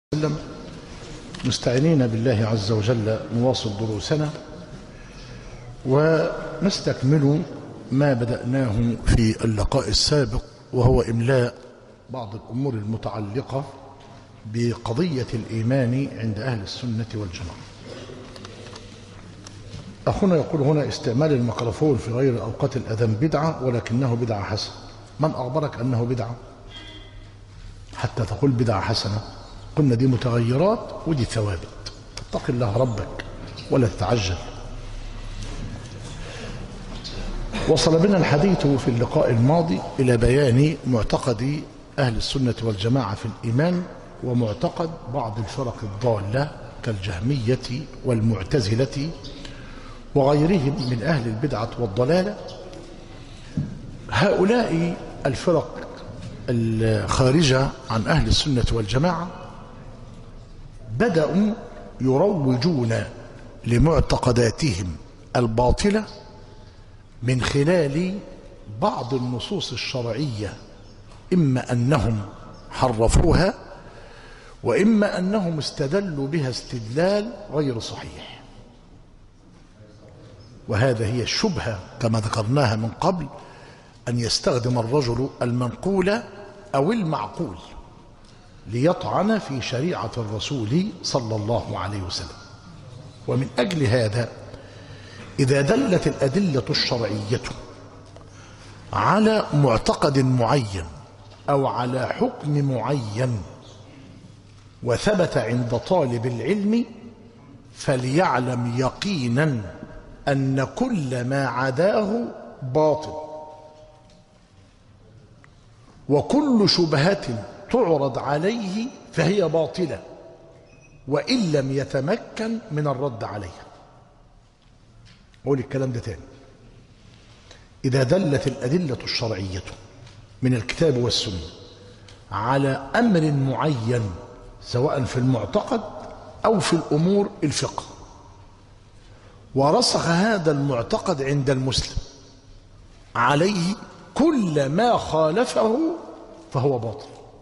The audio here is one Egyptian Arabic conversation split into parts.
وسلم مستعينين بالله عز وجل نواصل دروسنا ونستكمل ما بدأناه في اللقاء السابق وهو إملاء بعض الأمور المتعلقة بقضية الإيمان عند أهل السنة والجماعة أخونا يقول هنا استعمال الميكروفون في غير أوقات الأذان بدعة ولكنه بدعة حسنة من أخبرك أنه بدعة حتى تقول بدعة حسنة قلنا دي متغيرات ودي ثوابت اتق الله ربك ولا تتعجل وصل بنا الحديث في اللقاء الماضي إلى بيان معتقد أهل السنة والجماعة في الإيمان ومعتقد بعض الفرق الضالة كالجهمية والمعتزلة وغيرهم من أهل البدعة والضلالة هؤلاء الفرق الخارجة عن أهل السنة والجماعة بدأوا يروجون لمعتقداتهم الباطلة من خلال بعض النصوص الشرعية إما أنهم حرفوها وإما أنهم استدلوا بها استدلال غير صحيح وهذا هي الشبهة كما ذكرناها من قبل أن يستخدم الرجل المنقول أو المعقول ليطعن في شريعة الرسول صلى الله عليه وسلم ومن أجل هذا إذا دلت الأدلة الشرعية على معتقد معين أو على حكم معين وثبت عند طالب العلم فليعلم يقينا أن كل ما عداه باطل وكل شبهة تعرض عليه فهي باطلة وإن لم يتمكن من الرد عليها أقول الكلام ده تاني إذا دلت الأدلة الشرعية من الكتاب والسنة على أمر معين سواء في المعتقد أو في الأمور الفقه ورسخ هذا المعتقد عند المسلم عليه كل ما خالفه فهو باطل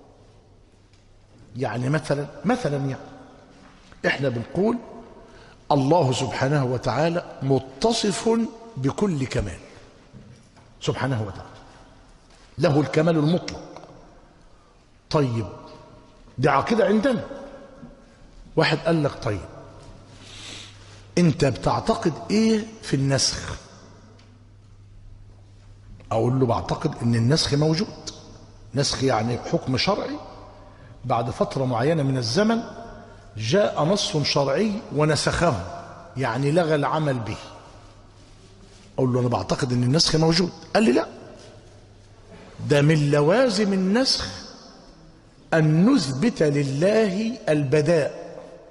يعني مثلا مثلا يعني احنا بنقول الله سبحانه وتعالى متصف بكل كمال سبحانه وتعالى له الكمال المطلق طيب دي عقيدة عندنا واحد قال لك طيب انت بتعتقد ايه في النسخ اقول له بعتقد ان النسخ موجود نسخ يعني حكم شرعي بعد فترة معينة من الزمن جاء نص شرعي ونسخه يعني لغى العمل به أقول له أنا بعتقد أن النسخ موجود قال لي لا ده من لوازم النسخ أن نثبت لله البداء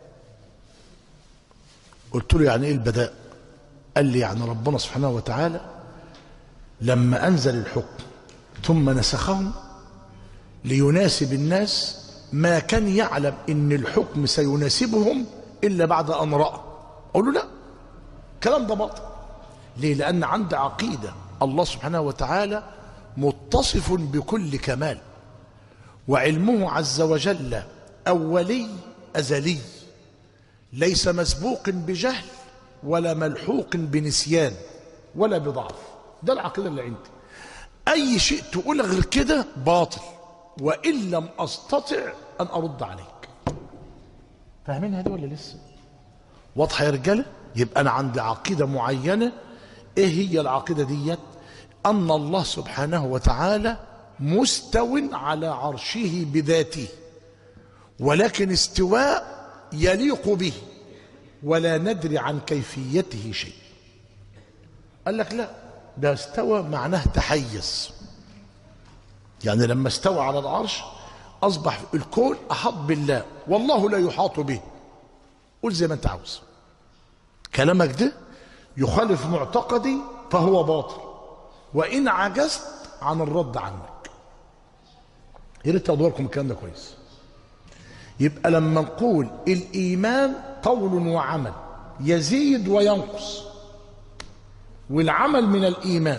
قلت له يعني إيه البداء قال لي يعني ربنا سبحانه وتعالى لما أنزل الحكم ثم نسخه ليناسب الناس ما كان يعلم ان الحكم سيناسبهم الا بعد ان راى اقول له لا الكلام ده باطل ليه لان عند عقيده الله سبحانه وتعالى متصف بكل كمال وعلمه عز وجل اولي ازلي ليس مسبوق بجهل ولا ملحوق بنسيان ولا بضعف ده العقيده اللي عندي اي شيء تقول غير كده باطل وإن لم أستطع أن أرد عليك فاهمين هذه ولا لسه واضحة يا رجالة يبقى أنا عندي عقيدة معينة إيه هي العقيدة ديت أن الله سبحانه وتعالى مستو على عرشه بذاته ولكن استواء يليق به ولا ندري عن كيفيته شيء قال لك لا ده استوى معناه تحيز يعني لما استوى على العرش أصبح الكون أحاط بالله والله لا يحاط به قول زي ما أنت عاوز كلامك ده يخالف معتقدي فهو باطل وإن عجزت عن الرد عنك يا ريت تاخدوا لكم الكلام ده كويس يبقى لما نقول الإيمان قول وعمل يزيد وينقص والعمل من الإيمان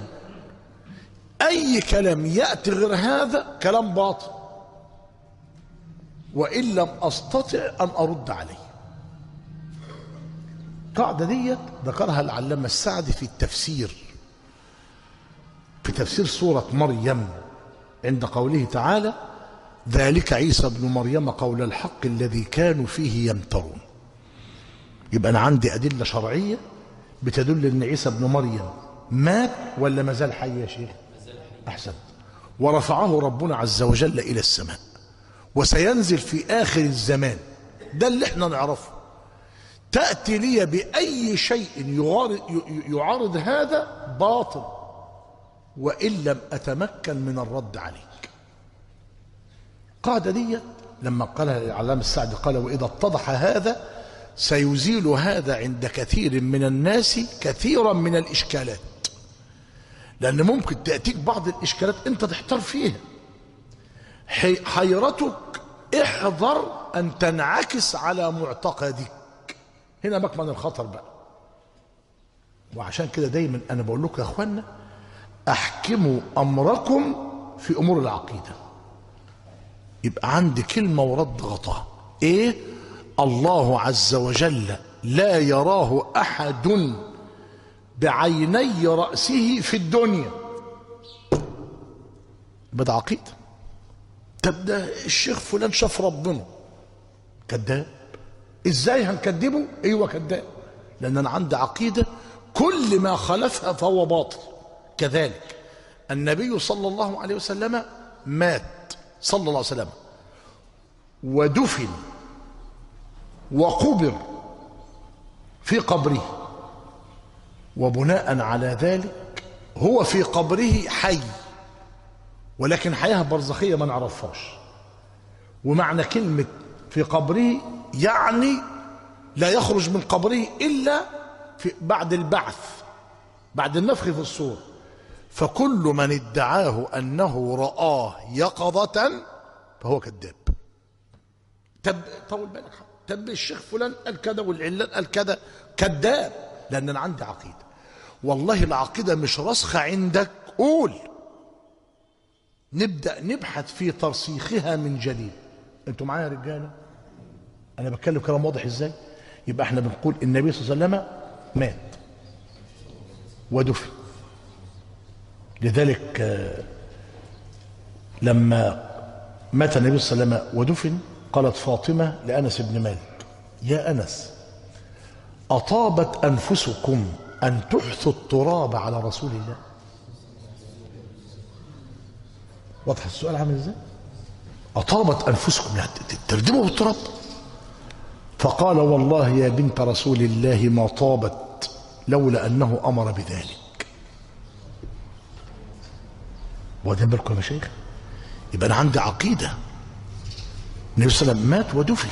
أي كلام يأتي غير هذا كلام باطل وإن لم أستطع أن أرد عليه القاعدة ديت ذكرها العلامة السعدي في التفسير في تفسير سورة مريم عند قوله تعالى ذلك عيسى ابن مريم قول الحق الذي كانوا فيه يمترون يبقى أنا عندي أدلة شرعية بتدل أن عيسى ابن مريم مات ولا ما زال حي يا شيخ أحسن ورفعه ربنا عز وجل إلى السماء وسينزل في آخر الزمان ده اللي احنا نعرفه تأتي لي بأي شيء يعارض, يعارض هذا باطل وإن لم أتمكن من الرد عليك القاعدة دي لما قالها العلامة السعدي قال وإذا اتضح هذا سيزيل هذا عند كثير من الناس كثيرا من الإشكالات لأن ممكن تأتيك بعض الإشكالات أنت تحتار فيها حيرتك احذر أن تنعكس على معتقدك هنا مكمن الخطر بقى وعشان كده دايما أنا بقول لكم يا أخوانا أحكموا أمركم في أمور العقيدة يبقى عندي كلمة ورد غطاء إيه الله عز وجل لا يراه أحد بعيني رأسه في الدنيا بدأ عقيدة طب ده الشيخ فلان شاف ربنا كذاب ازاي هنكذبه ايوه كذاب لان انا عندي عقيده كل ما خالفها فهو باطل كذلك النبي صلى الله عليه وسلم مات صلى الله عليه وسلم ودفن وقبر في قبره وبناء على ذلك هو في قبره حي ولكن حياة برزخية ما نعرفهاش ومعنى كلمة في قبره يعني لا يخرج من قبره إلا في بعد البعث بعد النفخ في الصور فكل من ادعاه أنه رآه يقظة فهو كذاب تب طول بالك تب الشيخ فلان قال كذا والعلان قال كذا كذاب لأن أنا عندي عقيدة والله العقيدة مش راسخة عندك قول نبدأ نبحث في ترسيخها من جديد انتوا معايا يا رجاله انا بتكلم كلام واضح ازاي يبقى احنا بنقول النبي صلى الله عليه وسلم مات ودفن لذلك لما مات النبي صلى الله عليه وسلم ودفن قالت فاطمة لأنس بن مالك يا أنس أطابت أنفسكم أن تحثوا التراب على رسول الله واضح السؤال عامل ازاي أطابت أنفسكم يعني تردموا بالتراب فقال والله يا بنت رسول الله ما طابت لولا أنه أمر بذلك واخدين بالكم يا مشايخ يبقى أنا عندي عقيدة النبي صلى الله عليه وسلم مات ودفن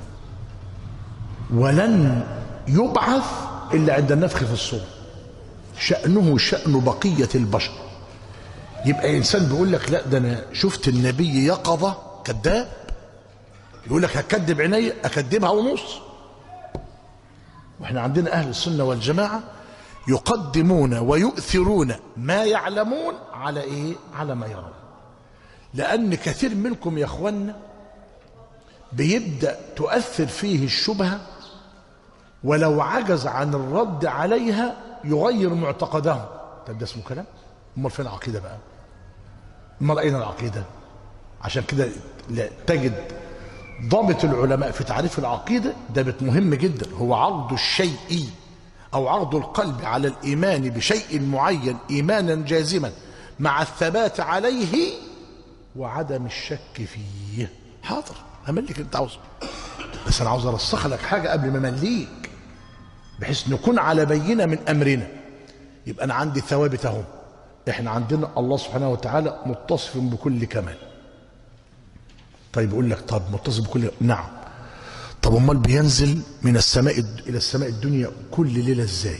ولن يبعث إلا عند النفخ في الصور شأنه شأن بقية البشر يبقى إنسان بيقول لك لا ده أنا شفت النبي يقظة كذاب يقول لك هكذب عيني أكذبها ونص واحنا عندنا أهل السنة والجماعة يقدمون ويؤثرون ما يعلمون على إيه على ما يرون لأن كثير منكم يا أخوانا بيبدأ تؤثر فيه الشبهة ولو عجز عن الرد عليها يغير معتقده طب ده اسمه كلام امال فين العقيده بقى امال اين العقيده عشان كده تجد ضابط العلماء في تعريف العقيده ده مهم جدا هو عرض الشيء او عرض القلب على الايمان بشيء معين ايمانا جازما مع الثبات عليه وعدم الشك فيه حاضر هملك انت عاوز بس انا عاوز ارسخ لك حاجه قبل ما امليك بحيث نكون على بينه من امرنا يبقى انا عندي ثوابت اهو احنا عندنا الله سبحانه وتعالى متصف بكل كمال طيب يقول لك طب متصف بكل نعم طب امال بينزل من السماء الى السماء الدنيا كل ليله ازاي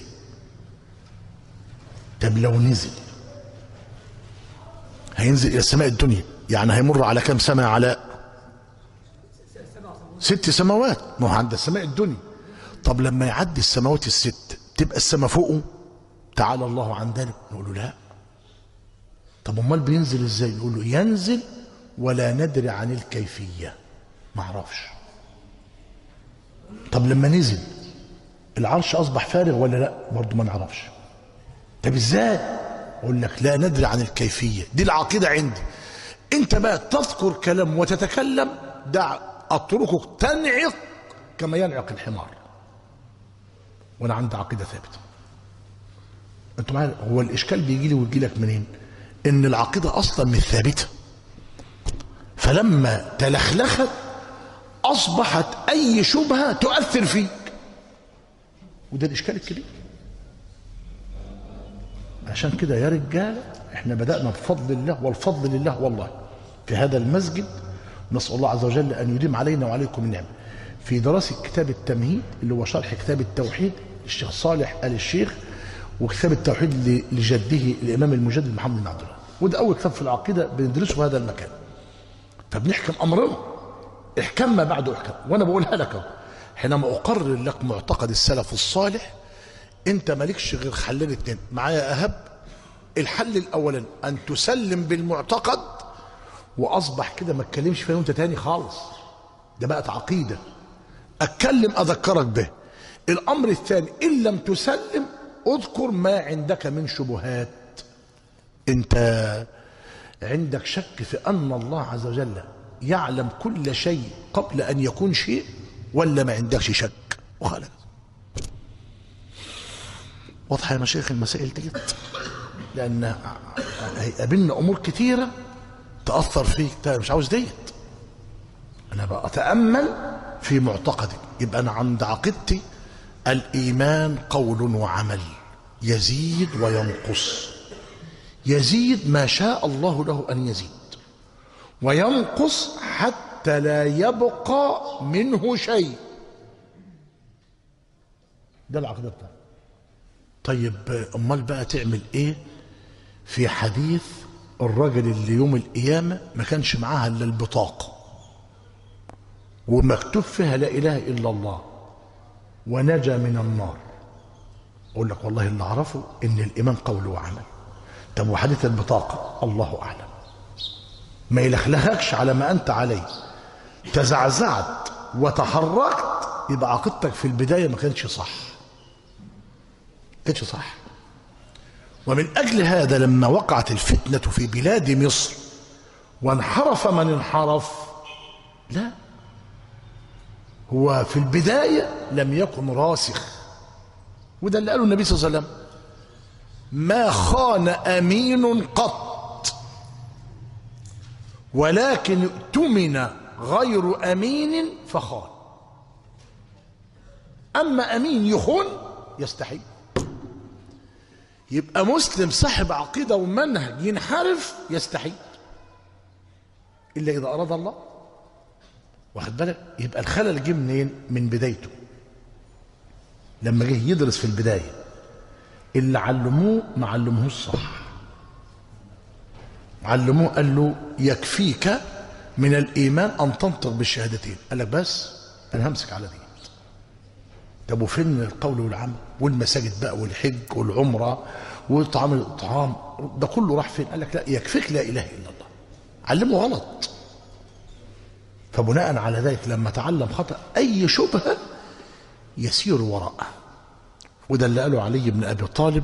طب لو نزل هينزل الى السماء الدنيا يعني هيمر على كم سماء علاء ست سماوات ما هو عند السماء الدنيا طب لما يعدي السماوات الست تبقى السماء فوقه تعالى الله عن ذلك نقول له لا طب امال بينزل ازاي نقول له ينزل ولا ندري عن الكيفيه ما اعرفش طب لما نزل العرش اصبح فارغ ولا لا برضه ما نعرفش طب ازاي اقول لك لا ندري عن الكيفيه دي العقيده عندي انت بقى تذكر كلام وتتكلم دع اتركك تنعق كما ينعق الحمار وانا عندي عقيده ثابته انتوا معايا هو الاشكال بيجي لي ويجي لك منين ان العقيده اصلا مش ثابته فلما تلخلخت اصبحت اي شبهه تؤثر فيك وده الاشكال الكبير عشان كده يا رجاله احنا بدانا بفضل الله والفضل لله والله في هذا المسجد نسال الله عز وجل ان يديم علينا وعليكم النعمه في دراسه كتاب التمهيد اللي هو شرح كتاب التوحيد الشيخ صالح ال الشيخ وكتاب التوحيد ل- لجده الامام المجدد محمد بن عبد الله وده اول كتاب في العقيده بندرسه في هذا المكان فبنحكم امرنا احكام ما بعد احكام وانا بقولها لك اهو حينما اقرر لك معتقد السلف الصالح انت مالكش غير حلين اتنين معايا اهب الحل الاولاني ان تسلم بالمعتقد واصبح كده ما اتكلمش فيه وانت تاني خالص ده بقت عقيده اتكلم اذكرك به الامر الثاني ان لم تسلم اذكر ما عندك من شبهات انت عندك شك في ان الله عز وجل يعلم كل شيء قبل ان يكون شيء ولا ما عندكش شك وخلاص واضحه يا مشايخ المسائل دي لان هيقابلنا امور كتيره تاثر فيك تا- مش عاوز ديت انا بقى اتامل في معتقدي يبقى انا عند عقيدتي الايمان قول وعمل يزيد وينقص يزيد ما شاء الله له ان يزيد وينقص حتى لا يبقى منه شيء ده العقيده بتاعتي طيب امال بقى تعمل ايه في حديث الراجل اللي يوم القيامه ما كانش معاها الا البطاقه ومكتوب فيها لا اله الا الله ونجا من النار اقول لك والله اللي اعرفه ان الايمان قول وعمل طب وحديث البطاقه الله اعلم ما يلخلخكش على ما انت عليه تزعزعت وتحركت يبقى عقيدتك في البدايه ما كانش صح كانش صح ومن أجل هذا لما وقعت الفتنة في بلاد مصر وانحرف من انحرف لا هو في البداية لم يكن راسخ وده اللي قاله النبي صلى الله عليه وسلم ما خان أمين قط ولكن اؤتمن غير أمين فخان أما أمين يخون يستحيل يبقى مسلم صاحب عقيدة ومنهج ينحرف يستحيل إلا إذا أراد الله واخد بالك يبقى الخلل جه منين من بدايته لما جه يدرس في البداية اللي علموه ما علموهوش صح علموه قال له يكفيك من الإيمان أن تنطق بالشهادتين قال لك بس أنا همسك على دي طب وفين القول والعمل والمساجد بقى والحج والعمرة وطعام الطعام ده كله راح فين قال لك لا يكفيك لا إله إلا الله علمه غلط فبناء على ذلك لما تعلم خطأ أي شبهة يسير وراءه وده اللي قاله علي بن أبي طالب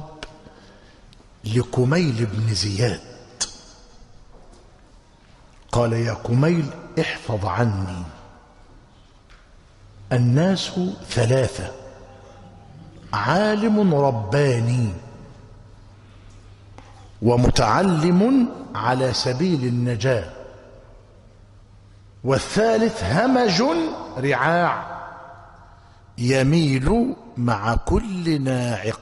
لكميل بن زياد قال يا كميل احفظ عني الناس ثلاثة عالم رباني ومتعلم على سبيل النجاة والثالث همج رعاع يميل مع كل ناعق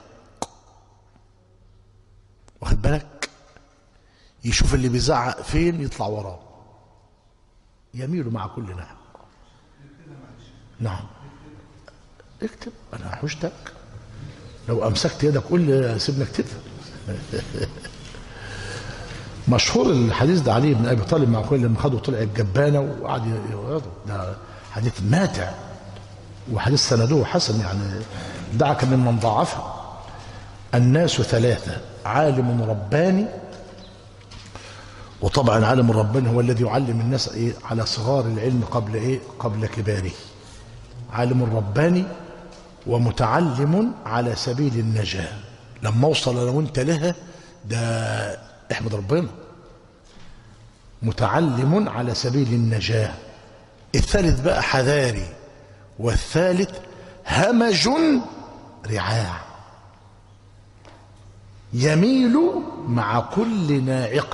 واخد بالك يشوف اللي بيزعق فين يطلع وراه يميل مع كل ناعق نعم اكتب انا حوشتك لو امسكت يدك قول لي سيبنا اكتبها مشهور الحديث ده علي بن ابي طالب مع كل لما خده طلع الجبانه وقعد يغضب ده حديث ماتع وحديث سنده حسن يعني دعك ممن ضعفه الناس ثلاثه عالم رباني وطبعا عالم الرباني هو الذي يعلم الناس ايه على صغار العلم قبل ايه قبل كباره عالم الرباني ومتعلم على سبيل النجاة لما اوصل انا وانت لها ده احمد ربنا متعلم على سبيل النجاة الثالث بقى حذاري والثالث همج رعاع يميل مع كل ناعق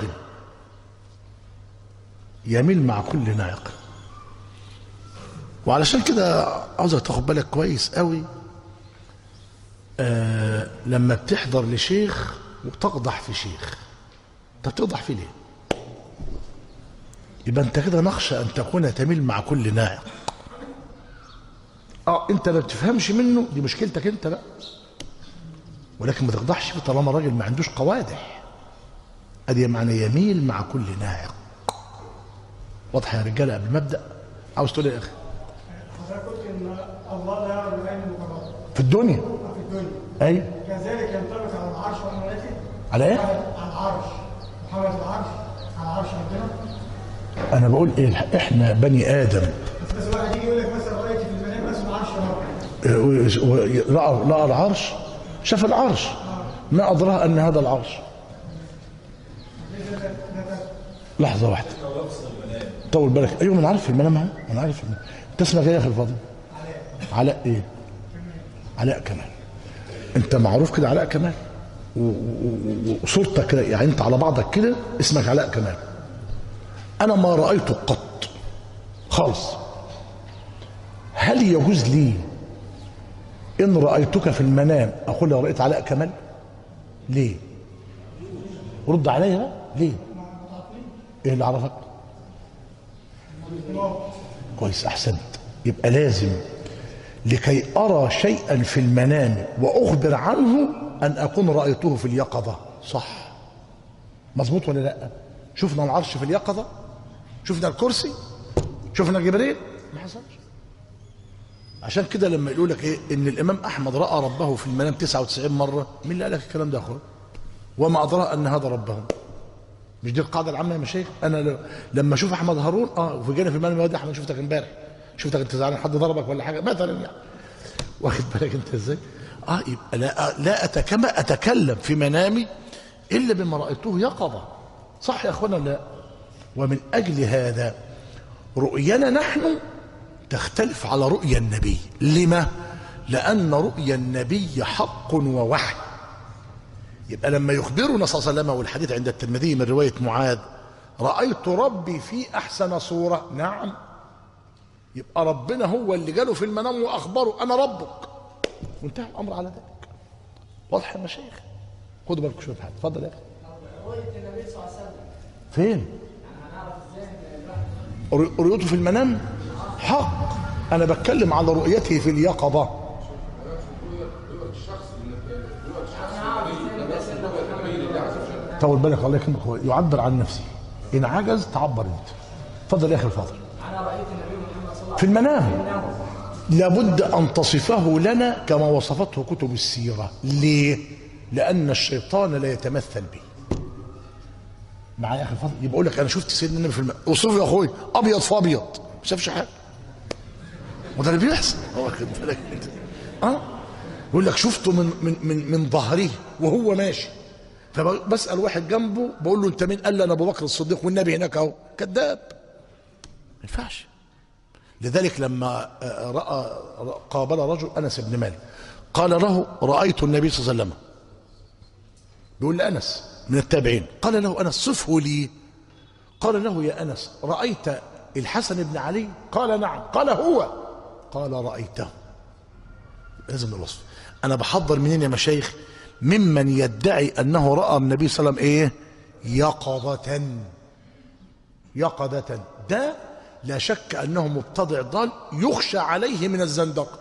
يميل مع كل ناعق وعلشان كده عاوزك تاخد بالك كويس قوي آه لما بتحضر لشيخ وتقضح في شيخ انت بتقضح فيه ليه يبقى انت كده نخشى ان تكون تميل مع كل ناعق اه انت ما بتفهمش منه دي مشكلتك انت بقى ولكن ما تقضحش فيه طالما الراجل ما عندوش قوادح ادي معنى يميل مع كل ناعق واضح يا رجاله قبل ما ابدا عاوز تقول ايه يا اخي حضرتك قلت ان الله لا يعلم العلم المتبادل في الدنيا في الدنيا اي كذلك ينطبق على العرش وملائكته على ايه على العرش محمد العرش على العرش ربنا انا بقول ايه احنا بني ادم بس بس واحد يجي يقول لك مثلا رايت في المنام بس العرش رب اه، و- و- لقى لقى العرش شاف العرش ما ادراه ان هذا العرش لحظه واحده طول بالك ايوه ما انا عارف في المنام اهو انا عارف في المنام. انت اسمك ايه يا اخي الفاضل علاء ايه علاء كمال انت معروف كده علاء كمال و- و- و- وصورتك كده يعني انت على بعضك كده اسمك علاء كمال انا ما رايتك قط خالص هل يجوز لي ان رايتك في المنام اقول لو رايت علاء كمال ليه رد عليا بقى ليه ايه اللي عرفك كويس احسنت يبقى لازم لكي ارى شيئا في المنام واخبر عنه ان اكون رايته في اليقظه صح مظبوط ولا لا شفنا العرش في اليقظه شفنا الكرسي شفنا جبريل ما حصلش عشان كده لما يقولوا لك ايه ان الامام احمد راى ربه في المنام 99 مره مين اللي قال لك الكلام ده يا اخويا وما ادرى ان هذا ربه مش دي القاعده العامه يا مشايخ انا ل- لما اشوف احمد هارون اه وفي جانب في المنام يا واد احمد شفتك امبارح شفتك انت زعلان حد ضربك ولا حاجه مثلا يعني واخد بالك انت ازاي اه يبقى لا لا أتكما اتكلم في منامي الا بما رايته يقظه صح يا اخوانا لا ومن اجل هذا رؤينا نحن تختلف على رؤيا النبي لما لان رؤيا النبي حق ووحي يبقى لما يخبرنا صلى الله عليه وسلم والحديث عند الترمذي من روايه معاذ رايت ربي في احسن صوره نعم يبقى ربنا هو اللي جاله في المنام واخبره انا ربك وانتهى الامر على ذلك واضح يا مشايخ خدوا بالكم شويه حاجه اتفضل يا اخي فين رؤ- رؤيته في المنام حق انا بتكلم على رؤيته في اليقظه طول بالك الله يكرمك هو يعبر عن نفسه ان عجز تعبر انت اتفضل يا اخي الفاضل في المنام لابد ان تصفه لنا كما وصفته كتب السيره ليه لان الشيطان لا يتمثل به معايا يا اخي الفاضل يبقى اقول لك انا شفت سيدنا النبي في المنام اوصفه يا اخوي ابيض في ابيض ما شافش حاجه وده اللي بيحصل هو واخد بالك انت اه يقول لك شفته من من من من ظهره وهو ماشي فبسال واحد جنبه بقول له انت مين قال لي انا ابو بكر الصديق والنبي هناك اهو كذاب ما ينفعش لذلك لما آه، راى قابل رجل انس بن مالك قال له رايت النبي صلى الله عليه وسلم بيقول لانس من التابعين قال له انس صفه لي قال له يا انس رايت الحسن بن علي قال نعم قال هو قال رايته لازم الوصف انا بحضر منين يا مشايخ ممن يدعي انه راى النبي صلى الله عليه وسلم ايه يقظه يقظه ده لا شك انه مبتدع ضال يخشى عليه من الزندقه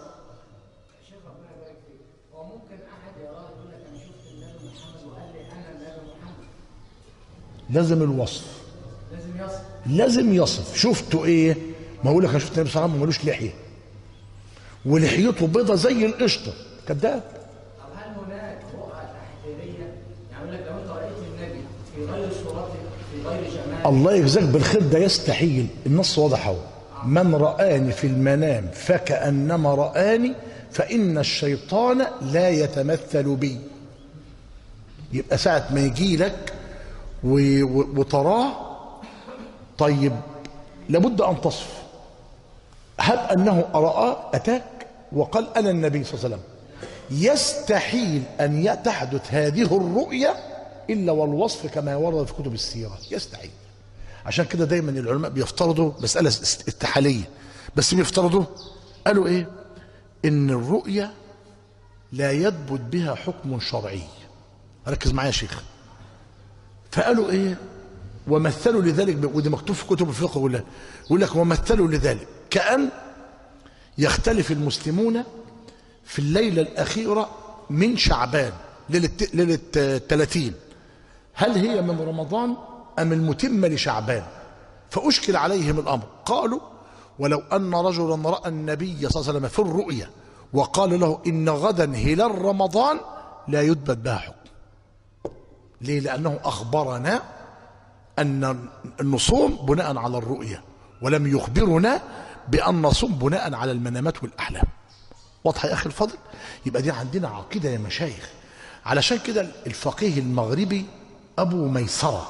لازم الوصف لازم يصل لازم يصف شفته ايه ما اقول لك انا شفت النبي صلى الله عليه وسلم ملوش لحيه ولحيته بيضه زي القشطه كذاب طب هل هناك رؤى تحذيريه؟ يعني يقول لك لو انت رايت النبي في غير صورته الله يجزاك بالخير ده يستحيل النص واضح اهو من رآني في المنام فكأنما رآني فإن الشيطان لا يتمثل بي يبقى ساعة ما يجي لك و- و- وتراه طيب لابد أن تصف هب أنه رآه أتاك وقال أنا النبي صلى الله عليه وسلم يستحيل أن ي- تحدث هذه الرؤية إلا والوصف كما ورد في كتب السيرة يستحيل عشان كده دايما العلماء بيفترضوا مسألة است- استحالية بس بيفترضوا قالوا إيه إن الرؤية لا يثبت بها حكم شرعي ركز معايا يا شيخ فقالوا ايه ومثلوا لذلك ب- ودي مكتوب في كتب الفقه كلها يقول لك ومثلوا لذلك كأن يختلف المسلمون في الليلة الأخيرة من شعبان ليلة ليلة آه، 30 هل هي من رمضان أم المتمة لشعبان فأشكل عليهم الأمر قالوا ولو أن رجلا رأى النبي صلى الله عليه وسلم في الرؤيا وقال له إن غدا هلال رمضان لا يثبت بها حكم ليه لأنه أخبرنا أن النصوم بناء على الرؤية ولم يخبرنا بأن نصوم بناء على المنامات والأحلام واضحة يا أخي الفضل يبقى دي عندنا عقيدة يا مشايخ علشان كده الفقيه المغربي أبو ميسرة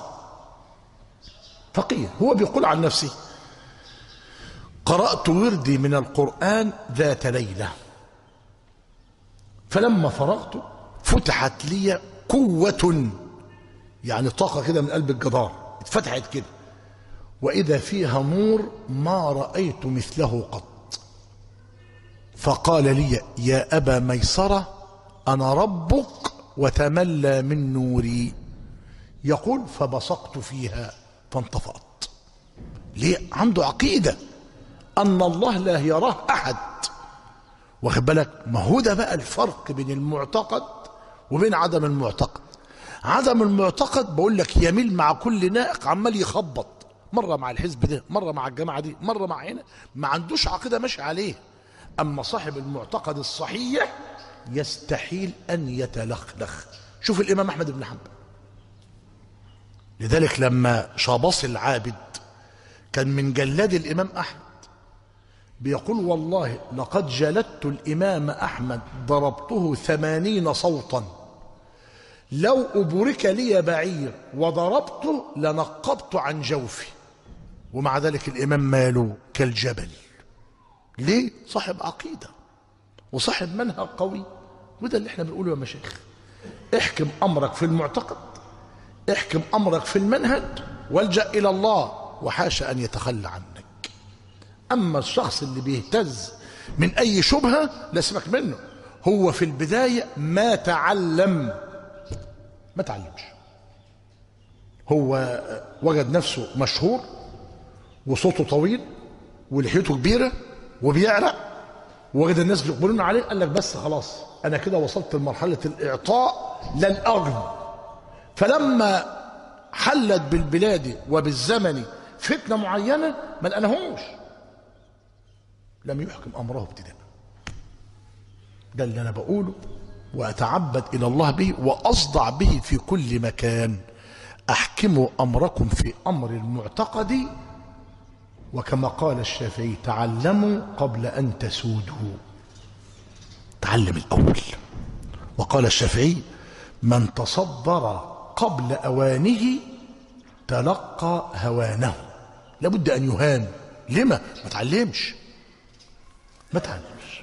فقيه هو بيقول عن نفسه قرأت وردي من القرآن ذات ليلة فلما فرغت فتحت لي قوة يعني طاقة كده من قلب الجدار اتفتحت كده وإذا فيها نور ما رأيت مثله قط فقال لي يا أبا ميسرة أنا ربك وتملى من نوري يقول فبصقت فيها فانطفأت ليه عنده عقيدة أن الله لا يراه أحد واخد بالك ما هو ده بقى الفرق بين المعتقد وبين عدم المعتقد عدم المعتقد بقول لك يميل مع كل نائق عمال يخبط مرة مع الحزب ده مرة مع الجماعة دي مرة مع هنا ما عندوش عقيدة ماشي عليه أما صاحب المعتقد الصحيح يستحيل أن يتلخلخ شوف الإمام أحمد بن حنبل لذلك لما شابص العابد كان من جلاد الإمام أحمد بيقول والله لقد جلدت الإمام أحمد ضربته ثمانين صوتا لو أبرك لي بعير وضربته لنقبت عن جوفي ومع ذلك الإمام ماله كالجبل ليه صاحب عقيدة وصاحب منهج قوي وده اللي احنا بنقوله يا مشايخ احكم أمرك في المعتقد احكم أمرك في المنهج والجأ إلى الله وحاشا أن يتخلى عنك أما الشخص اللي بيهتز من أي شبهة لا سيبك منه هو في البداية ما تعلم ما تعلمش هو وجد نفسه مشهور وصوته طويل ولحيته كبيرة وبيعرق وجد الناس بيقبلون عليه قال لك بس خلاص أنا كده وصلت لمرحلة الإعطاء لا الأغن فلما حلت بالبلاد وبالزمن فتنة معينة ما لقناهوش لم يحكم أمره ابتداء ده اللي أنا بقوله وأتعبد إلى الله به وأصدع به في كل مكان أحكموا أمركم في أمر المعتقد وكما قال الشافعي تعلموا قبل أن تسودوا تعلم الأول وقال الشافعي من تصدر قبل أوانه تلقى هوانه لابد أن يهان لما ما تعلمش ما تعلمش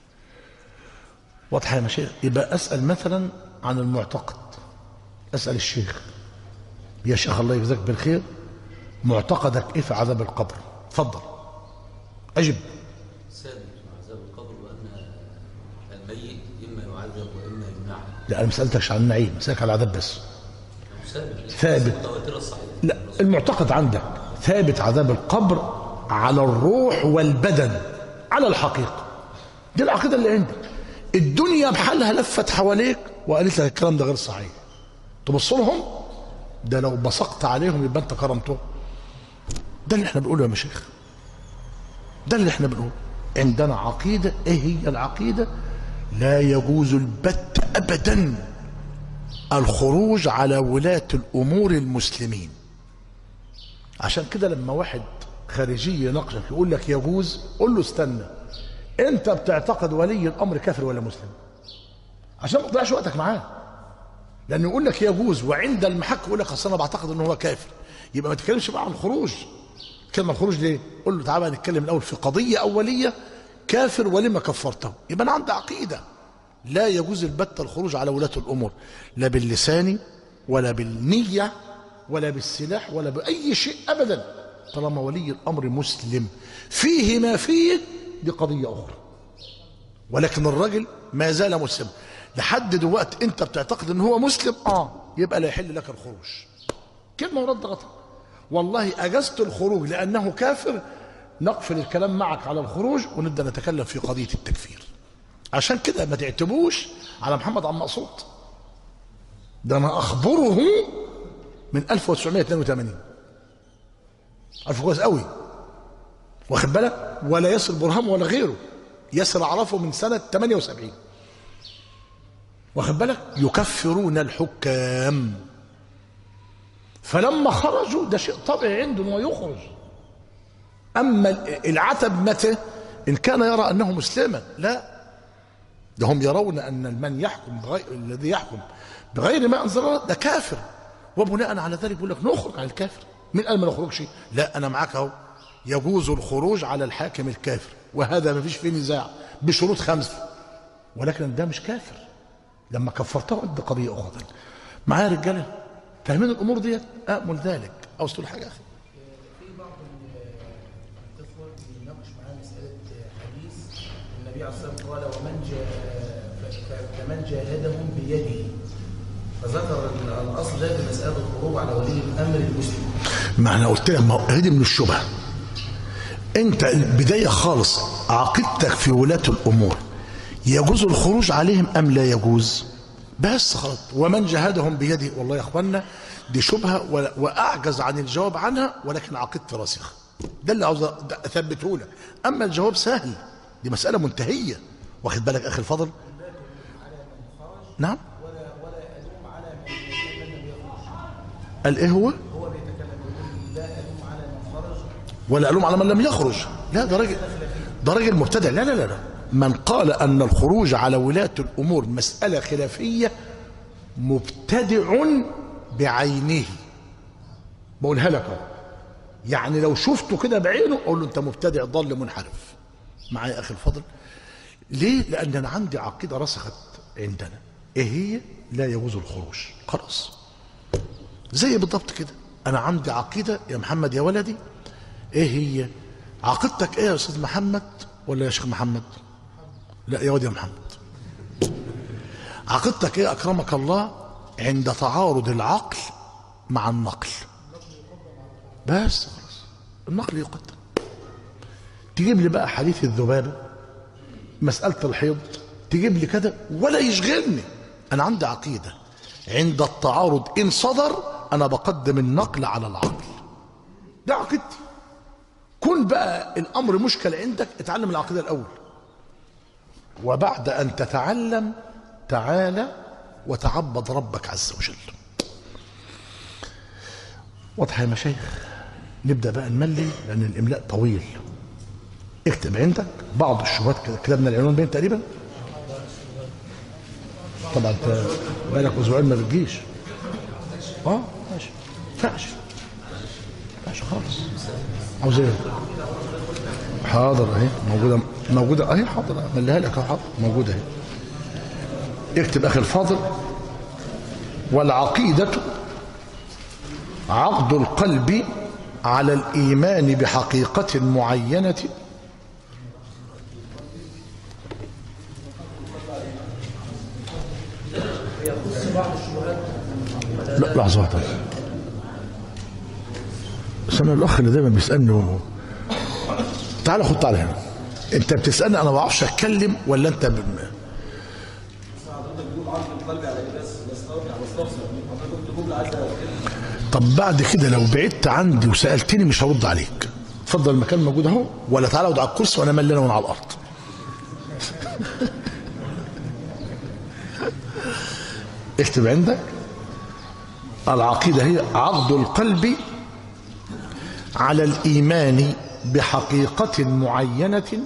واضحة يا مشايخ يبقى أسأل مثلا عن المعتقد أسأل الشيخ يا شيخ الله يجزاك بالخير معتقدك إيه في عذاب القبر تفضل أجب ثابت مع عذاب القبر وان الميت اما يعذب واما يمنع لا أنا ما سألتكش عن النعيم سألك على العذاب بس ثابت ثابت. متواتره الصحيح لا المعتقد عندك ثابت عذاب القبر على الروح والبدن على الحقيقة دي العقيدة اللي عندك الدنيا بحالها لفت حواليك وقالت لك الكلام ده غير صحيح تبص لهم ده لو بصقت عليهم يبقى انت كرمتهم ده اللي احنا بنقوله يا مشايخ ده اللي احنا بنقوله عندنا عقيدة ايه هي العقيدة لا يجوز البت ابدا الخروج على ولاة الامور المسلمين عشان كده لما واحد خارجي يناقشك يقول لك يجوز قول له استنى انت بتعتقد ولي الامر كافر ولا مسلم عشان ما تضيعش وقتك معاه لانه يقول لك يجوز وعند المحك يقول لك اصل انا بعتقد ان هو كافر يبقى ما تتكلمش بقى عن الخروج كلمه الخروج ليه قول له تعالى نتكلم الاول في قضيه اوليه كافر ولما كفرته يبقى انا عندي عقيده لا يجوز البتة الخروج على ولاة الأمور لا باللسان ولا بالنية ولا بالسلاح ولا بأي شيء أبدا طالما ولي الأمر مسلم فيه ما فيه دي قضية أخرى ولكن الرجل ما زال مسلم لحد دلوقتي انت بتعتقد ان هو مسلم اه يبقى لا يحل لك الخروج كلمه ورد غطا والله اجزت الخروج لانه كافر نقفل الكلام معك على الخروج ونبدا نتكلم في قضيه التكفير عشان كده ما تعتبوش على محمد عم مقصود ده انا اخبره من 1982 عارفه كويس قوي واخد بالك ولا ياسر برهام ولا غيره ياسر اعرفه من سنه 78 واخد بالك يكفرون الحكام فلما خرجوا ده شيء طبيعي عنده انه يخرج اما العتب متى ان كان يرى انه مسلما لا ده هم يرون ان من يحكم بغير الذي يحكم بغير ما انزل الله ده كافر وبناء على ذلك يقول لك نخرج على الكافر مين قال ما نخرجش لا انا معاك اهو يجوز الخروج على الحاكم الكافر وهذا ما فيش فيه نزاع بشروط خمسه ولكن ده مش كافر لما كفرته عند قضيه اخرى معايا يا رجاله فاهمين الامور ديت امل ذلك عاوز تقول حاجه يا اخي في بعض الاخوه بيناقش معاه مساله حديث النبي عليه الصلاه والسلام قال ومن جا ف- ف- فمن جاهدهم بيده فذكر ال- الاصل ده في مساله الخروج على ولي الامر المسلم ما انا قلت لك ما هو هذه من الشبهه انت البدايه خالص عقيدتك في ولاة الامور يجوز الخروج عليهم ام لا يجوز بس خلاص ومن جهدهم بيده والله يا اخوانا دي شبهه و- واعجز عن الجواب عنها ولكن عقيدتي راسخه ده اللي عاوز أ- اثبته لك اما الجواب سهل دي مساله منتهيه واخد بالك اخي الفضل نعم قال ايه هو ولا ألوم على من لم يخرج لا ده راجل ده راجل مبتدع لا لا لا لا من قال أن الخروج على ولاة الأمور مسألة خلافية مبتدع بعينه بقولها لك أهو. يعني لو شفته كده بعينه أقول له أنت مبتدع ضل منحرف معايا أخي الفضل ليه؟ لأن أنا عندي عقيدة رسخت عندنا إيه هي؟ لا يجوز الخروج خلاص زي بالضبط كده انا عندي عقيده يا محمد يا ولدي ايه هي عقيدتك ايه يا استاذ محمد ولا يا شيخ محمد لا يا واد يا محمد عقيدتك ايه اكرمك الله عند تعارض العقل مع النقل بس خلاص النقل يقدم تجيب لي بقى حديث الذبابه مساله الحيض تجيب لي كده ولا يشغلني انا عندي عقيده عند التعارض ان صدر انا بقدم النقل على العقل ده عقيدتي كن بقى الامر مشكل عندك اتعلم العقيده الاول وبعد ان تتعلم تعالى وتعبد ربك عز وجل واضحه يا مشايخ نبدا بقى نملي لان الاملاء طويل اكتب عندك بعض الشبهات كده كتبنا العنوان بين تقريبا طبعا انت بقالك اسبوعين ما بتجيش اه ماشي ما ينفعش ما ينفعش خالص عاوز ايه حاضر اهي موجوده موجوده اهي حاضر مليها لك اهو حاضر موجوده اهي اكتب اخي الفاضل والعقيده عقد القلب على الايمان بحقيقه معينه لا لحظة واحدة بس أنا الأخ اللي دايما بيسألني هو تعال خد تعالى هنا أنت بتسألني أنا ما بعرفش أتكلم ولا أنت ب... طب بعد كده لو بعدت عندي وسألتني مش هرد عليك اتفضل المكان موجود اهو ولا تعالى اقعد على الكرسي وانا ملي انا وانا على الارض اكتب عندك العقيدة هي عقد القلب على الإيمان بحقيقة معينة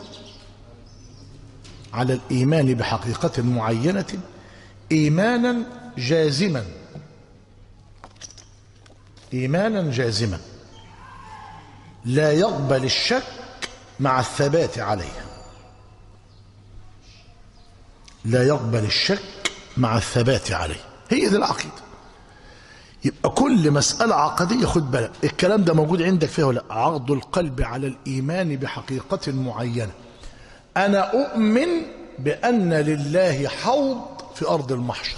على الإيمان بحقيقة معينة إيمانا جازما إيمانا جازما لا يقبل الشك مع الثبات عليه لا يقبل الشك مع الثبات عليه هي دي العقيدة يبقى كل مسألة عقدية خد بالك الكلام ده موجود عندك فيها ولا لا؟ عقد القلب على الإيمان بحقيقة معينة أنا أؤمن بأن لله حوض في أرض المحشر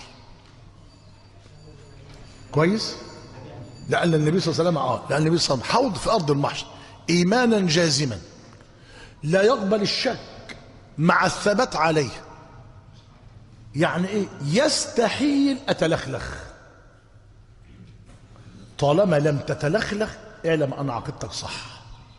كويس لأن النبي صلى الله عليه وسلم آه لأن النبي صلى الله عليه وسلم حوض في أرض المحشر إيمانا جازما لا يقبل الشك مع الثبات عليه يعني إيه يستحيل أتلخلخ طالما لم تتلخلخ اعلم أن عقيدتك صح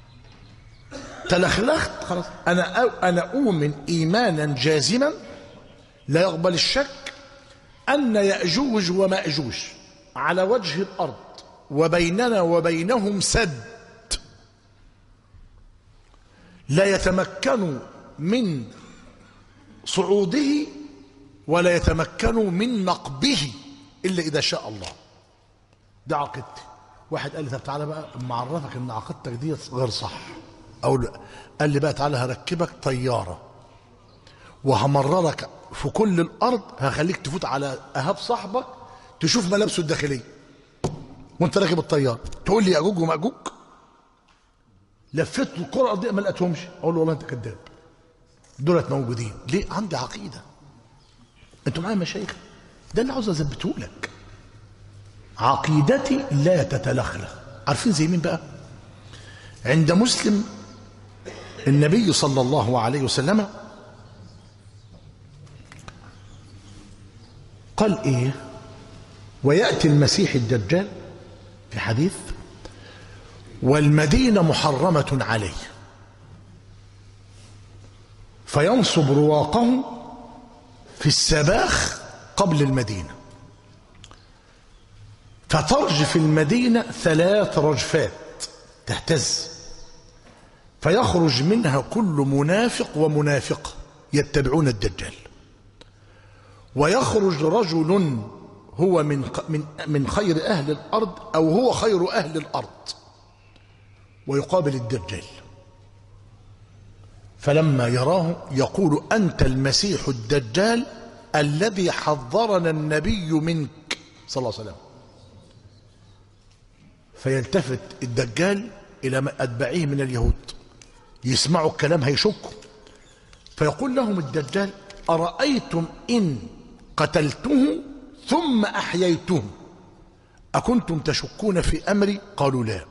تلخلخت خلاص أنا أنا أؤمن إيمانا جازما لا يقبل الشك أن يأجوج ومأجوج على وجه الأرض وبيننا وبينهم سد لا يتمكن من صعوده ولا يتمكن من نقبه إلا إذا شاء الله ده عقيدتي واحد قال لي طب تعالى بقى اما اعرفك ان عقيدتك دي غير صح او لا قال لي بقى تعالى هركبك طياره وهمررك في كل الارض هخليك تفوت على اهاب صاحبك تشوف ملابسه الداخليه وانت راكب الطياره تقول لي ياجوج وماجوج لفيت الكره الارضيه ما لقيتهمش اقول له والله انت كذاب دولت موجودين ليه عندي عقيده انتوا معايا مشايخ ده اللي عاوز اثبته لك عقيدتي لا تتلخلخ عارفين زي مين بقى عند مسلم النبي صلى الله عليه وسلم قال ايه وياتي المسيح الدجال في حديث والمدينه محرمه عليه فينصب رواقه في السباخ قبل المدينه فترجف المدينة ثلاث رجفات تهتز فيخرج منها كل منافق ومنافقة يتبعون الدجال ويخرج رجل هو من من من خير أهل الأرض أو هو خير أهل الأرض ويقابل الدجال فلما يراه يقول أنت المسيح الدجال الذي حذرنا النبي منك صلى الله عليه وسلم فيلتفت الدجال إلى أتباعه من اليهود يسمعوا الكلام هيشكوا فيقول لهم الدجال أرأيتم إن قتلته ثم أحييته أكنتم تشكون في أمري قالوا لا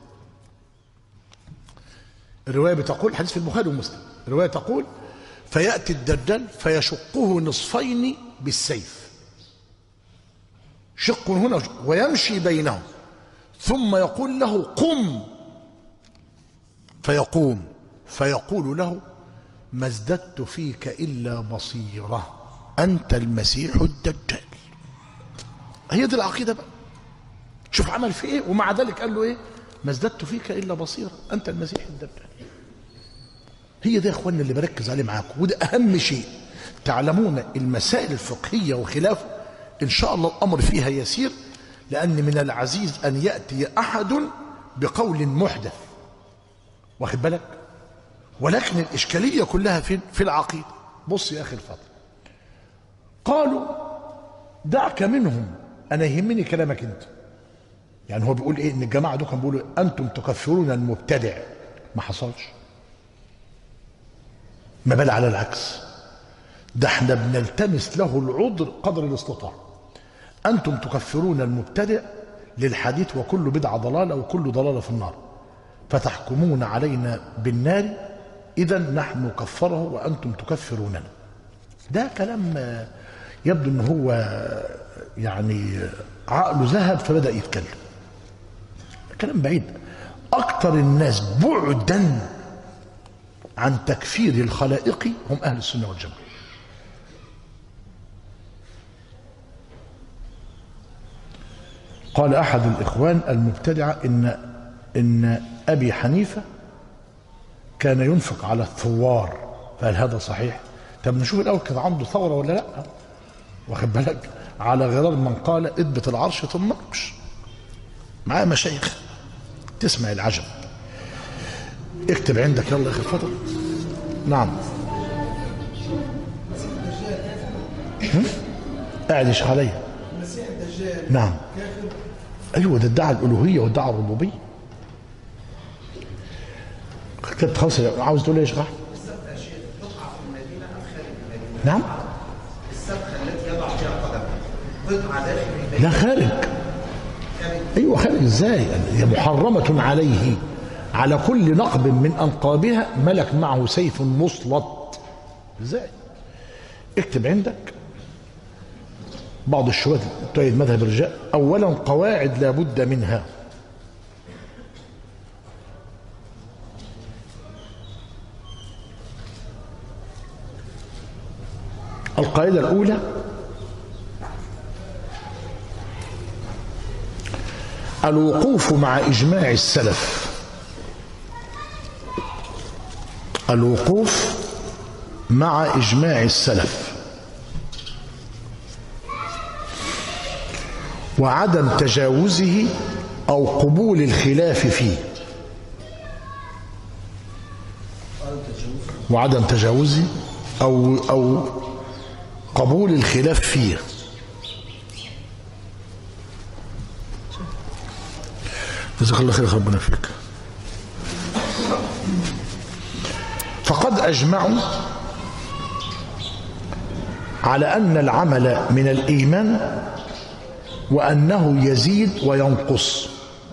الرواية بتقول حديث في البخاري ومسلم الرواية تقول فيأتي الدجال فيشقه نصفين بالسيف شق هنا ويمشي بينهم ثم يقول له قم فيقوم فيقول له ما ازددت فيك إلا بصيرة أنت المسيح الدجال هي دي العقيدة بقى شوف عمل في ايه ومع ذلك قال له ايه ما ازددت فيك إلا بصيرة أنت المسيح الدجال هي ده يا اخوانا اللي بركز عليه معاكم وده أهم شيء تعلمون المسائل الفقهية وخلافه إن شاء الله الأمر فيها يسير لأن من العزيز أن يأتي أحد بقول محدث واخد بالك ولكن الإشكالية كلها في في العقيدة بص يا أخي الفاضل قالوا دعك منهم أنا يهمني كلامك أنت يعني هو بيقول إيه إن الجماعة دول كانوا بيقولوا أنتم تكفرون المبتدع ما حصلش ما بل على العكس ده احنا بنلتمس له العذر قدر الاستطاعه أنتم تكفرون المبتدع للحديث وكل بدعة ضلالة وكل ضلالة في النار فتحكمون علينا بالنار إذا نحن نكفره وأنتم تكفروننا ده كلام يبدو أنه هو يعني عقله ذهب فبدأ يتكلم كلام بعيد أكثر الناس بعدا عن تكفير الخلائق هم أهل السنة والجماعة قال أحد الإخوان المبتدعة إن إن أبي حنيفة كان ينفق على الثوار فهل هذا صحيح؟ طب نشوف الأول كان عنده ثورة ولا لأ؟ واخد بالك؟ على غرار من قال اثبت العرش ثم امش معاه مشايخ تسمع العجب اكتب عندك يلا يا اخي اتفضل نعم هم؟ قاعد يشرح عليا المسيح الدجال نعم كافر ايوه ده ادعى الالوهيه وادعى الربوبيه كتبت خلاص عاوز تقول ايه يا شيخ أحمد؟ نعم السبخه التي يضع فيها قدمه قطعه داخل المدينه لا خارج ايوه خارج ازاي هي محرمه عليه على كل نقب من انقابها ملك معه سيف مسلط ازاي اكتب عندك بعض الشبهات تؤيد مذهب الرجال اولا قواعد لا بد منها القاعده الاولى الوقوف مع اجماع السلف الوقوف مع اجماع السلف وعدم تجاوزه او قبول الخلاف فيه وعدم تجاوزه او او قبول الخلاف فيه جزاك الله خير ربنا فيك فقد اجمعوا على ان العمل من الايمان وانه يزيد وينقص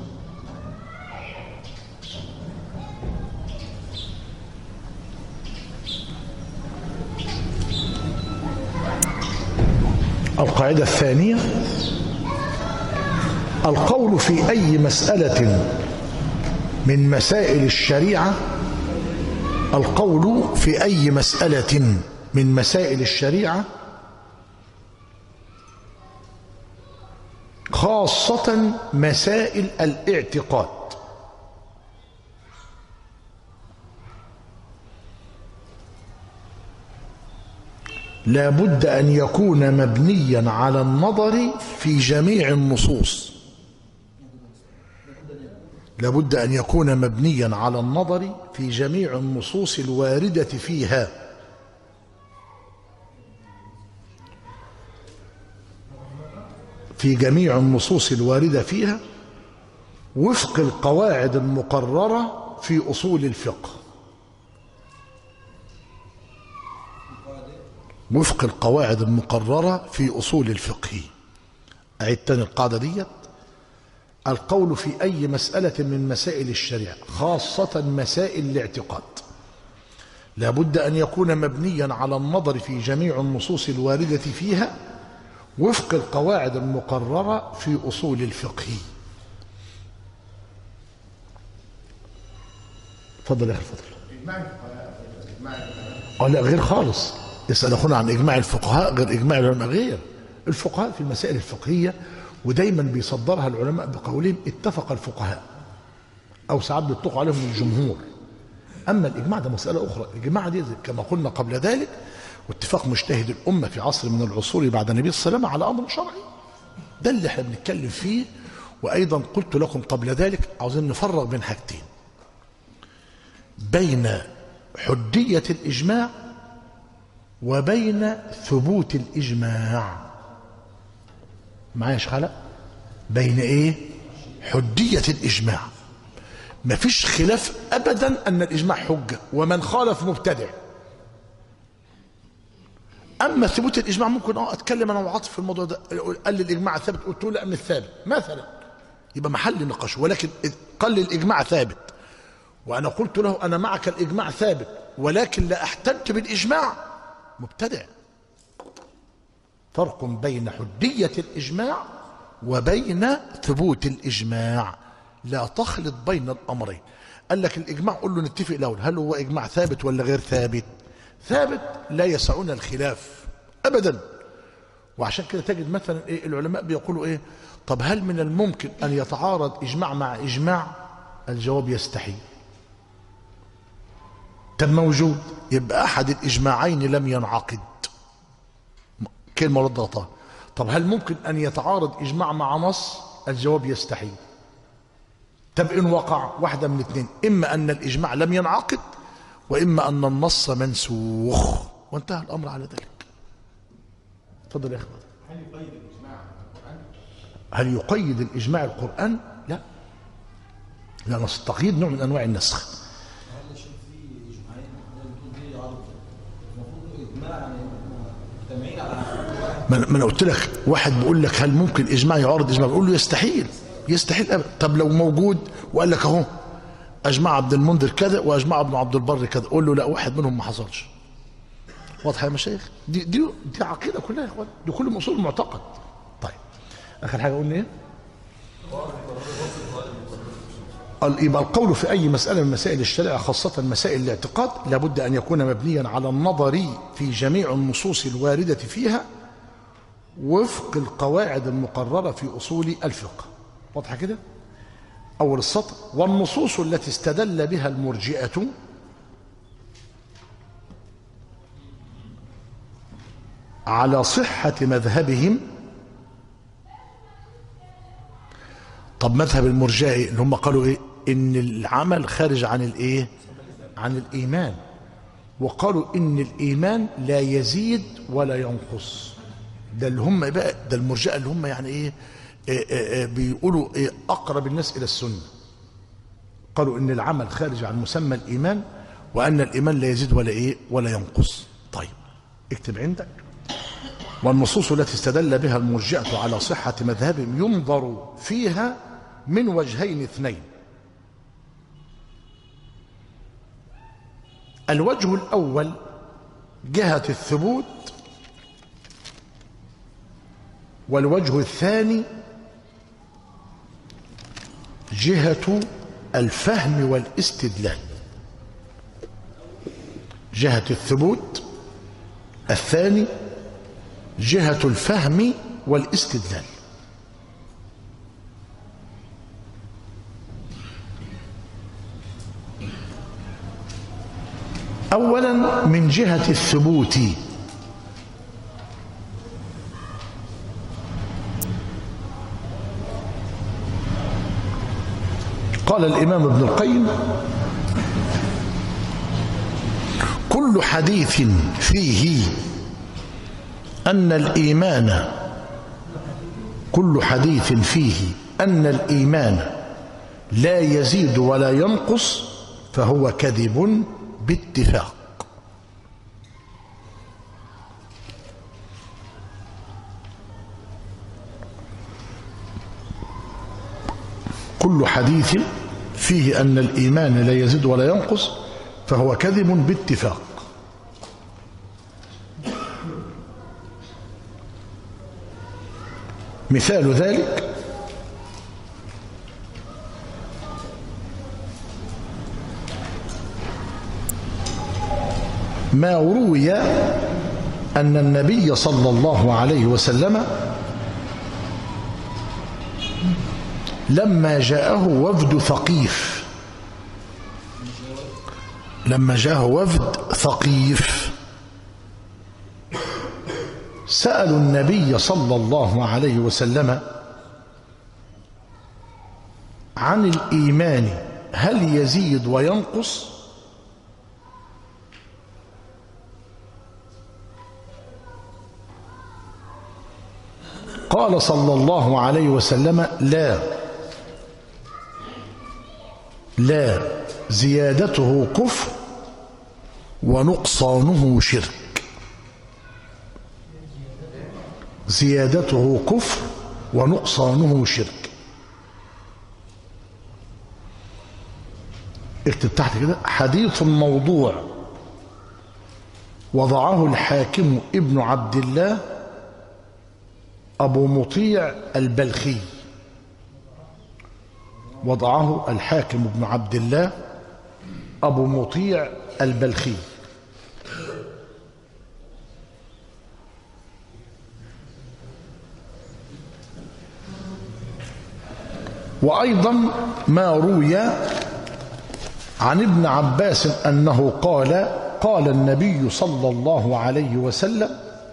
القاعده الثانيه القول في اي مساله من مسائل الشريعه القول في اي مساله من مسائل الشريعه خاصه مسائل الاعتقاد لا بد ان يكون مبنيا على النظر في جميع النصوص لابد أن يكون مبنيا على النظر في جميع النصوص الواردة فيها في جميع النصوص الواردة فيها وفق القواعد المقررة في أصول الفقه وفق القواعد المقررة في أصول الفقه أعيد تاني القاعدة ديت القول في أي مسألة من مسائل الشريعة خاصة مسائل الاعتقاد لابد أن يكون مبنيا على النظر في جميع النصوص الواردة فيها وفق القواعد المقررة في أصول الفقه تفضل يا أخي تفضل اه لا غير خالص يسأل أخونا عن إجماع الفقهاء غير إجماع العلماء غير الفقهاء في المسائل الفقهية ودايما بيصدرها العلماء بقولهم اتفق الفقهاء او ساعات بيطلقوا عليهم الجمهور اما الاجماع ده مساله اخرى الاجماع دي كما قلنا قبل ذلك واتفاق مجتهد الامه في عصر من العصور بعد النبي صلى الله عليه وسلم على امر شرعي ده اللي احنا بنتكلم فيه وايضا قلت لكم قبل ذلك عاوزين نفرق بين حاجتين بين حجيه الاجماع وبين ثبوت الاجماع معايا يا شخالة بين ايه حجية الاجماع مفيش خلاف ابدا ان الاجماع حجة ومن خالف مبتدع اما ثبوت الاجماع ممكن اه اتكلم انا وعاطف في الموضوع ده قال لي الاجماع ثابت قلت له لا مش ثابت مثلا يبقى محل نقاش ولكن قال لي الاجماع ثابت وانا قلت له انا معك الاجماع ثابت ولكن لا احتجت بالاجماع مبتدع فرق بين حجية الإجماع وبين ثبوت الإجماع لا تخلط بين الأمرين قال لك الإجماع قل له نتفق الأول هل هو إجماع ثابت ولا غير ثابت ثابت لا يسعنا الخلاف أبدا وعشان كده تجد مثلا إيه العلماء بيقولوا إيه طب هل من الممكن أن يتعارض إجماع مع إجماع الجواب يستحيل طب موجود يبقى أحد الإجماعين لم ينعقد كلمة رد غطاء طب هل ممكن أن يتعارض إجماع مع نص الجواب يستحيل طب إن وقع واحدة من الاثنين إما أن الإجماع لم ينعقد وإما أن النص منسوخ وانتهى الأمر على ذلك تفضل يا أخي هل يقيد الإجماع القرآن؟ لا لأن التقييد نوع من أنواع النسخ ما أنا- ما انا قلت لك واحد بيقول لك هل ممكن اجماع يعارض اجماع بقول له يستحيل يستحيل ابدا طب لو موجود وقال لك اهو اجمع عبد المنذر كذا واجمع ابن عبد البر كذا قول له لا واحد منهم ما حصلش واضحه يا مشايخ دي دي دي عقيده كلها يا اخوان دي كل من اصول المعتقد طيب اخر حاجه قلنا ايه قال يبقى القول في أي مسألة من مسائل الشريعة خاصة مسائل الاعتقاد لابد أن يكون مبنيا على النظر في جميع النصوص الواردة فيها وفق القواعد المقررة في أصول الفقه واضحة كده أول السطر والنصوص التي استدل بها المرجئة على صحة مذهبهم طب مذهب المرجئة إيه؟ اللي هم قالوا ايه ان العمل خارج عن الايه عن الايمان وقالوا ان الايمان لا يزيد ولا ينقص ده اللي هم بقى ده المرجئه اللي هم يعني ايه, إيه, إيه, إيه بيقولوا ايه اقرب الناس الى السنه قالوا ان العمل خارج عن مسمى الايمان وان الايمان لا يزيد ولا ايه ولا ينقص طيب اكتب عندك والنصوص التي استدل بها المرجئة على صحة مذهبهم ينظر فيها من وجهين اثنين الوجه الأول جهة الثبوت والوجه الثاني جهة الفهم والاستدلال جهة الثبوت الثاني جهة الفهم والاستدلال أولا من جهة الثبوت قال الإمام ابن القيم كل حديث فيه أن الإيمان كل حديث فيه أن الإيمان لا يزيد ولا ينقص فهو كذب باتفاق كل حديث فيه أن الإيمان لا يزيد ولا ينقص فهو كذب باتفاق مثال ذلك ما روي أن النبي صلى الله عليه وسلم لما جاءه وفد ثقيف لما جاءه وفد ثقيف سألوا النبي صلى الله عليه وسلم عن الإيمان هل يزيد وينقص قال صلى الله عليه وسلم لا لا زيادته كفر ونقصانه شرك زيادته كفر ونقصانه شرك اكتب تحت كده حديث موضوع وضعه الحاكم ابن عبد الله أبو مطيع البلخي وضعه الحاكم ابن عبد الله أبو مطيع البلخي وأيضا ما روي عن ابن عباس أنه قال قال النبي صلى الله عليه وسلم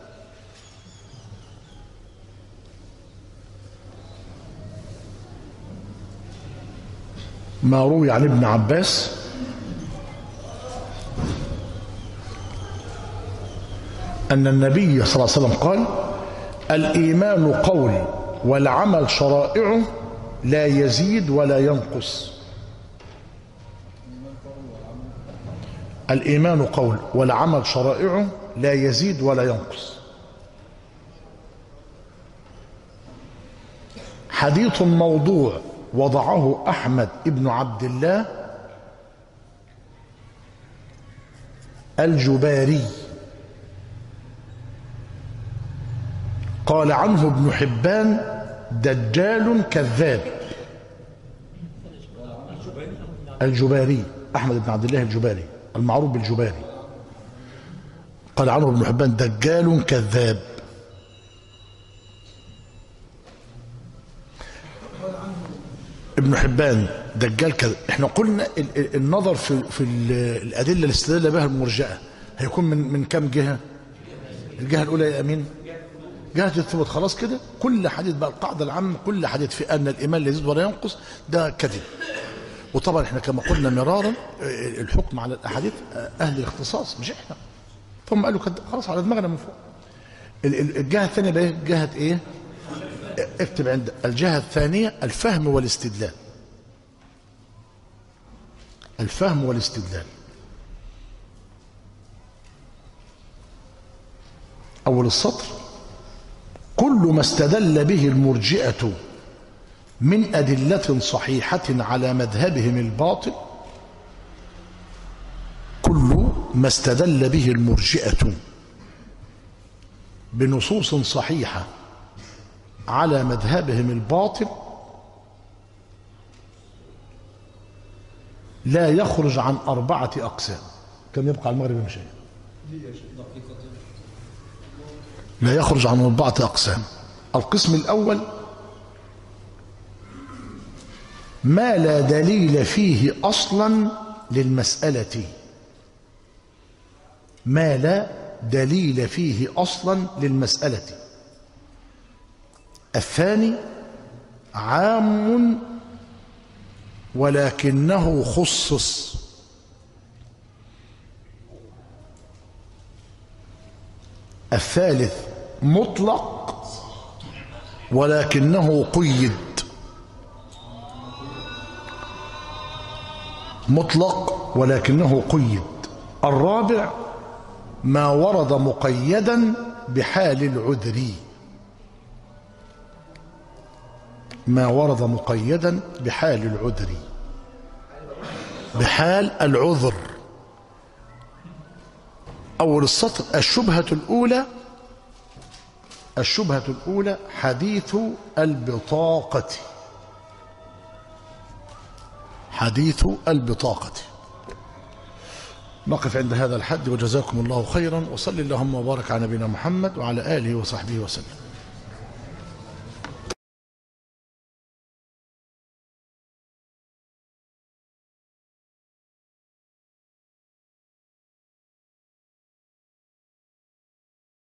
ما روي عن ابن عباس أن النبي صلى الله عليه وسلم قال الإيمان قول والعمل شرائعه لا يزيد ولا ينقص الإيمان قول والعمل شرائعه لا يزيد ولا ينقص حديث موضوع وضعه أحمد ابن عبد الله الجباري قال عنه ابن حبان دجال كذاب الجباري أحمد بن عبد الله الجباري المعروف بالجباري قال عنه ابن حبان دجال كذاب ابن حبان دجال كذاب احنا قلنا ال- ال- النظر في في ال- الادله اللي استدل بها المرجئه هيكون من من كم جهه الجهه الاولى يا امين جهه الثبوت خلاص كده كل حديث بقى القاعده العامه كل حديث في ان الايمان لا يزيد ولا ينقص ده كذب وطبعا احنا كما قلنا مرارا آه، الحكم على الاحاديث آه، اهل الاختصاص مش احنا ثم قالوا كده خلاص على دماغنا من فوق ال- ال- الجهه الثانيه بقى إيه؟ جهه ايه اكتب عند الجهه الثانيه الفهم والاستدلال الفهم والاستدلال اول السطر كل ما استدل به المرجئه من أدلة صحيحة على مذهبهم الباطل كل ما استدل به المرجئة بنصوص صحيحة على مذهبهم الباطل لا يخرج عن أربعة أقسام كم يبقى على المغرب مشاهد لا يخرج عن أربعة أقسام القسم الأول ما لا دليل فيه اصلا للمساله ما لا دليل فيه اصلا للمساله الثاني عام ولكنه خصص الثالث مطلق ولكنه قيد مطلق ولكنه قيد الرابع ما ورد مقيدا بحال العذر ما ورد مقيدا بحال العذر بحال العذر أول السطر الشبهة الأولى الشبهة الأولى حديث البطاقة حديث البطاقة نقف عند هذا الحد وجزاكم الله خيرا وصل اللهم وبارك على نبينا محمد وعلى آله وصحبه وسلم